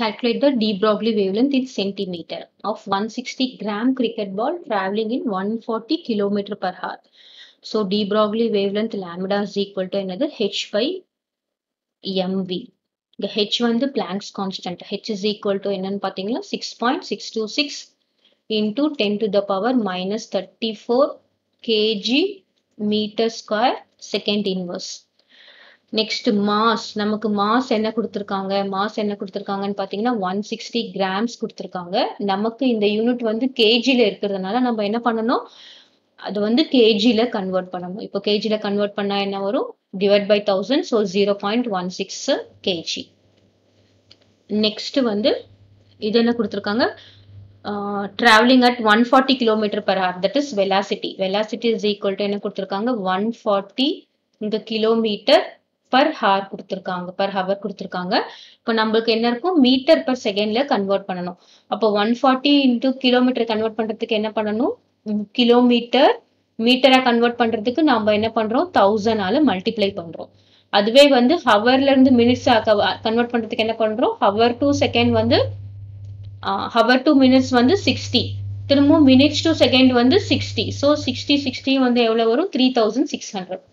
calculate the de Broglie wavelength in centimeter of 160 gram cricket ball traveling in 140 kilometer per hour. So de Broglie wavelength lambda is equal to another h by mv. The h வந்து Planck's constant. h is equal to என்னன்னு பார்த்தீங்களா 6.626 into 10 to the power minus 34 kg meter square second inverse. Next mass நமக்கு mass என்ன கொடுத்துருக்காங்க mass என்ன கொடுத்துருக்காங்கன்னு பார்த்தீங்கன்னா one sixty grams கொடுத்துருக்காங்க நமக்கு இந்த யூனிட் வந்து கேஜியில் இருக்கிறதுனால நம்ம என்ன பண்ணணும் அது வந்து கேஜியில் கன்வெர்ட் பண்ணணும் இப்போ கேஜியில் கன்வெர்ட் பண்ணால் என்ன வரும் divide by thousand so zero point one six kg next வந்து இது என்ன கொடுத்துருக்காங்க travelling at one forty kilometre per hour that is velocity velocity is equal to என்ன கொடுத்துருக்காங்க ஒன் ஃபார்ட்டி இந்த கிலோமீட்டர் பர் ஹார் கொடுத்துருக்காங்க பர் ஹவர் கொடுத்துருக்காங்க இப்போ நம்மளுக்கு என்ன இருக்கும் மீட்டர் பர் செகண்ட்ல கன்வெர்ட் பண்ணணும் அப்போ one forty into kilometre convert பண்றதுக்கு என்ன பண்ணணும் கிலோமீட்டர் மீட்டரா கன்வெர்ட் பண்றதுக்கு நம்ம என்ன பண்றோம் தௌசண்டால மல்டிப்ளை பண்றோம் அதுவே வந்து ஹவர்ல இருந்து மினிட்ஸ் கன்வெர்ட் பண்றதுக்கு என்ன பண்றோம் ஹவர் டு செகண்ட் வந்து ஹவர் டு மினிட்ஸ் வந்து சிக்ஸ்டி திரும்பவும் மினிட்ஸ் டு செகண்ட் வந்து சிக்ஸ்டி ஸோ சிக்ஸ்டி சிக்ஸ்டி வந்து எவ்வளவு வரும் three thousand six hundred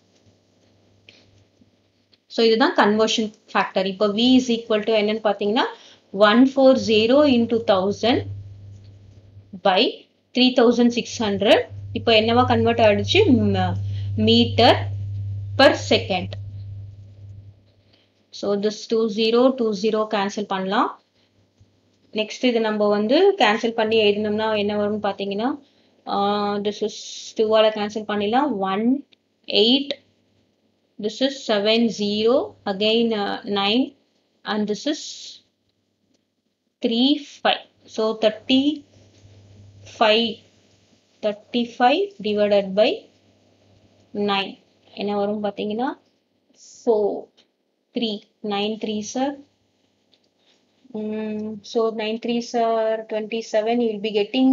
so இதுதான் கன்வர்ஷன் ஃபேக்டர் இப்போ வி இஸ் ஈக்குவல் டு என்னன்னு பார்த்தீங்கன்னா one four zero into thousand by three thousand six hundred இப்போ என்னவா கன்வெர்ட் ஆயிடுச்சு metre per second so this two zero two zero cancel பண்ணலாம் next இது நம்ம வந்து கேன்சல் பண்ணி எழுதினோம்னா என்ன வரும்னு பார்த்தீங்கன்னா திஸ் இஸ் டூவால் கேன்சல் பண்ணிடலாம் one eight this is 7 0 again uh, 9 and this is 3 5 so 35 35 divided by 9 என்ன வரும் பார்த்தீங்கன்னா 4 3 9 3 sir um, so 9 3 sir 27 you will be getting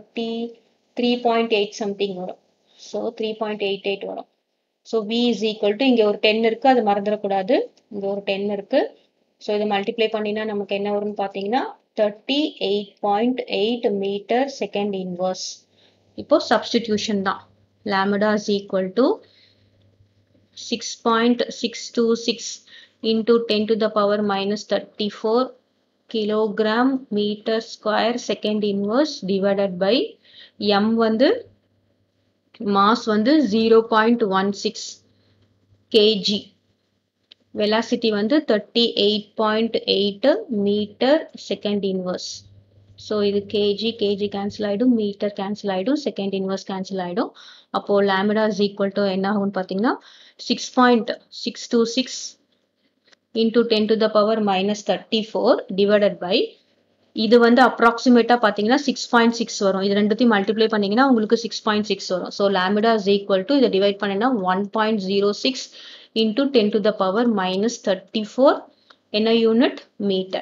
33.8 something வரும் so 3.88 வரும் so v is equal to இங்கே ஒரு டென் இருக்குது அது மறந்துடக்கூடாது இங்கே ஒரு டென் இருக்குது ஸோ இதை மல்டிப்ளை பண்ணினா நமக்கு என்ன வரும்னு பார்த்தீங்கன்னா thirty eight point eight metre second inverse இப்போ சப்ஸ்டிடியூஷன் தான் lambda is equal to six point six two six into ten to the power minus thirty four kilogram metre square second inverse divided by m வந்து mass வந்து zero point one six kg velocity வந்து thirty eight point eight metre second inverse so இது kg kg cancel ஆகிடும் metre cancel ஆகிடும் second inverse cancel ஆகிடும் அப்போது லேமிடா is equal to என்ன ஆகும்னு பார்த்தீங்கன்னா six point six two six into ten to the power minus thirty four divided by இது வந்து அப்ராக்சிமேட்டா பாத்தீங்கன்னா சிக்ஸ் பாயிண்ட் சிக்ஸ் வரும் இது ரெண்டுத்தையும் மல்டிப்ளை பண்ணீங்கன்னா உங்களுக்கு சிக்ஸ் பாயிண்ட் சிக்ஸ் வரும் so lambda is equal to இதை டிவைட் பண்ணினா one point zero six into ten to the power minus thirty four என்ன யூனிட் மீட்டர்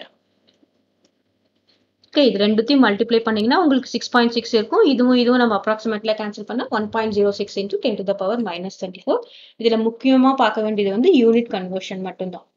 ஓகே இது ரெண்டுத்தையும் மல்டிப்ளை பண்ணீங்கன்னா உங்களுக்கு சிக்ஸ் பாயிண்ட் சிக்ஸ் இருக்கும் இதுவும் இதுவும் நம்ம அப்ராக்சிமேட்ல கேன்சல் பண்ணா one point zero six into ten to the power minus thirty four இதுல முக்கியமா பார்க்க வேண்டியது வந்து யூனிட் கன்வர்ஷன் மட்டும்தான்